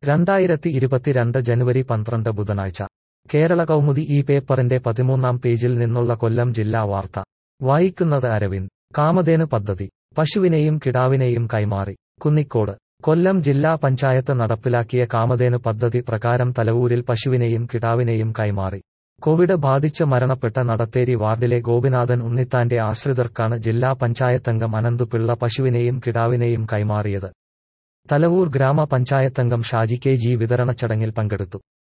രണ്ടായിരത്തി ഇരുപത്തിരണ്ട് ജനുവരി പന്ത്രണ്ട് ബുധനാഴ്ച കേരള കൗമുദി ഈ പേപ്പറിന്റെ പതിമൂന്നാം പേജിൽ നിന്നുള്ള കൊല്ലം ജില്ലാ വാർത്ത വായിക്കുന്നത് അരവിന്ദ് കാമധേനു പദ്ധതി പശുവിനെയും കിടാവിനെയും കൈമാറി കുന്നിക്കോട് കൊല്ലം ജില്ലാ പഞ്ചായത്ത് നടപ്പിലാക്കിയ കാമധേനു പദ്ധതി പ്രകാരം തലവൂരിൽ പശുവിനെയും കിടാവിനെയും കൈമാറി കോവിഡ് ബാധിച്ച് മരണപ്പെട്ട നടത്തേരി വാർഡിലെ ഗോപിനാഥൻ ഉണ്ണിത്താന്റെ ആശ്രിതർക്കാണ് ജില്ലാ പഞ്ചായത്തംഗം അനന്തുപിള്ള പശുവിനെയും കിടാവിനെയും കൈമാറിയത് തലവൂർ ഗ്രാമപഞ്ചായത്തംഗം ഷാജി കെ ജി വിതരണ ചടങ്ങിൽ പങ്കെടുത്തു